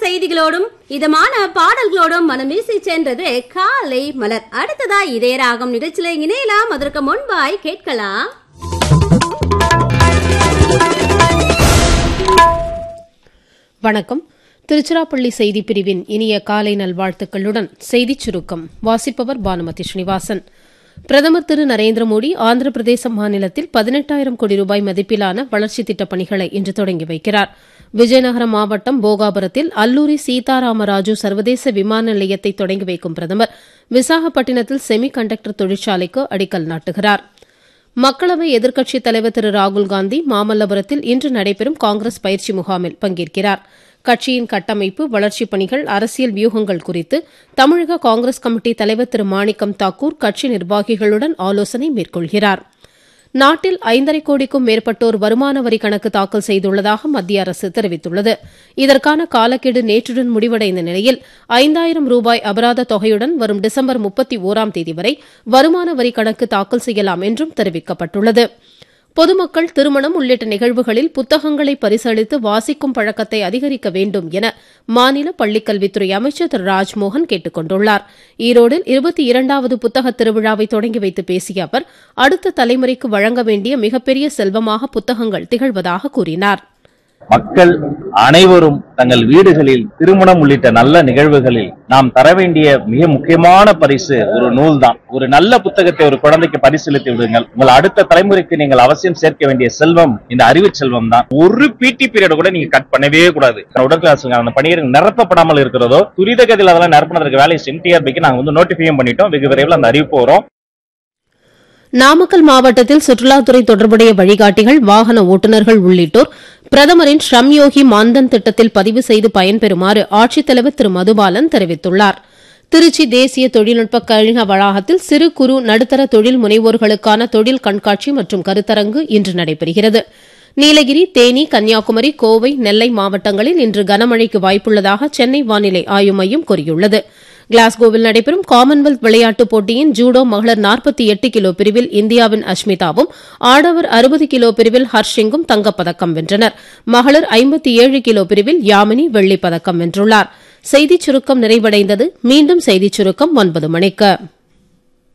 செய்திகளோடும் இதமான பாடல்களோடும் மனம் வீசி சென்றது காலை மலர் அடுத்ததா இதே ராகம் நிகழ்ச்சியில இணையலாம் அதற்கு முன்பாய் கேட்கலாம் வணக்கம் திருச்சிராப்பள்ளி செய்தி பிரிவின் இனிய காலை நல்வாழ்த்துக்களுடன் செய்திச் சுருக்கம் வாசிப்பவர் பானுமதி ஸ்ரீனிவாசன் பிரதமர் திரு நரேந்திர மோடி ஆந்திர பிரதேச மாநிலத்தில் பதினெட்டாயிரம் கோடி ரூபாய் மதிப்பிலான வளர்ச்சித் திட்டப் பணிகளை இன்று தொடங்கி வைக்கிறார் விஜயநகரம் மாவட்டம் போகாபுரத்தில் அல்லூரி சீதாராமராஜு சர்வதேச விமான நிலையத்தை தொடங்கி வைக்கும் பிரதமர் விசாகப்பட்டினத்தில் செமி கண்டக்டர் தொழிற்சாலைக்கு அடிக்கல் நாட்டுகிறார் மக்களவை எதிர்க்கட்சித் தலைவர் திரு ராகுல்காந்தி மாமல்லபுரத்தில் இன்று நடைபெறும் காங்கிரஸ் பயிற்சி முகாமில் பங்கேற்கிறார் கட்சியின் கட்டமைப்பு வளர்ச்சிப் பணிகள் அரசியல் வியூகங்கள் குறித்து தமிழக காங்கிரஸ் கமிட்டி தலைவர் திரு மாணிக்கம் தாக்கூர் கட்சி நிர்வாகிகளுடன் ஆலோசனை மேற்கொள்கிறார் நாட்டில் ஐந்தரை கோடிக்கும் மேற்பட்டோர் வருமான வரி கணக்கு தாக்கல் செய்துள்ளதாக மத்திய அரசு தெரிவித்துள்ளது இதற்கான காலக்கெடு நேற்றுடன் முடிவடைந்த நிலையில் ஐந்தாயிரம் ரூபாய் அபராத தொகையுடன் வரும் டிசம்பர் முப்பத்தி ஓராம் தேதி வரை வருமான வரி கணக்கு தாக்கல் செய்யலாம் என்றும் தெரிவிக்கப்பட்டுள்ளது பொதுமக்கள் திருமணம் உள்ளிட்ட நிகழ்வுகளில் புத்தகங்களை பரிசளித்து வாசிக்கும் பழக்கத்தை அதிகரிக்க வேண்டும் என மாநில பள்ளிக்கல்வித்துறை அமைச்சர் திரு ராஜ்மோகன் கேட்டுக் கொண்டுள்ளார் ஈரோடில் இருபத்தி இரண்டாவது புத்தக திருவிழாவை தொடங்கி வைத்து பேசிய அவர் அடுத்த தலைமுறைக்கு வழங்க வேண்டிய மிகப்பெரிய செல்வமாக புத்தகங்கள் திகழ்வதாக கூறினார் மக்கள் அனைவரும் தங்கள் வீடுகளில் திருமணம் உள்ளிட்ட நல்ல நிகழ்வுகளில் நாம் தர வேண்டிய மிக முக்கியமான பரிசு ஒரு நூல் தான் ஒரு நல்ல புத்தகத்தை ஒரு குழந்தைக்கு பரிசீலித்து விடுங்கள் உங்கள் அடுத்த தலைமுறைக்கு நீங்கள் அவசியம் சேர்க்க வேண்டிய செல்வம் இந்த அறிவு செல்வம் தான் ஒரு பிடி பீரியட் கூட நீங்க கட் பண்ணவே கூடாது உடற்கிளாஸ் அந்த பணிகள் நிரப்பப்படாமல் இருக்கிறதோ துரித கதியில் அதெல்லாம் நிரப்பினதற்கு வேலை என்டிஆர்பிக்கு நாங்க வந்து நோட்டிஃபையும் பண்ணிட்டோம் வெகு விரைவில் அந்த அறிவிப்பு வரும் நாமக்கல் மாவட்டத்தில் சுற்றுலாத்துறை தொடர்புடைய வழிகாட்டிகள் வாகன ஓட்டுநர்கள் உள்ளிட்டோர் பிரதமரின் ஷ்ரம் யோகி மான்தன் திட்டத்தில் பதிவு செய்து பயன்பெறுமாறு ஆட்சித்தலைவர் திரு மதுபாலன் தெரிவித்துள்ளார் திருச்சி தேசிய தொழில்நுட்ப கழக வளாகத்தில் சிறு குறு நடுத்தர தொழில் முனைவோர்களுக்கான தொழில் கண்காட்சி மற்றும் கருத்தரங்கு இன்று நடைபெறுகிறது நீலகிரி தேனி கன்னியாகுமரி கோவை நெல்லை மாவட்டங்களில் இன்று கனமழைக்கு வாய்ப்புள்ளதாக சென்னை வானிலை ஆய்வு மையம் கூறியுள்ளது கிளாஸ்கோவில் நடைபெறும் காமன்வெல்த் விளையாட்டுப் போட்டியின் ஜூடோ மகளிர் நாற்பத்தி எட்டு கிலோ பிரிவில் இந்தியாவின் அஷ்மிதாவும் ஆடவர் அறுபது கிலோ பிரிவில் ஹர்ஷிங்கும் தங்கப்பதக்கம் வென்றனர் மகளிர் ஐம்பத்தி ஏழு கிலோ பிரிவில் யாமினி வெள்ளிப் பதக்கம் வென்றுள்ளார் செய்திச் சுருக்கம் நிறைவடைந்தது மீண்டும் செய்திச் சுருக்கம் ஒன்பது மணிக்கு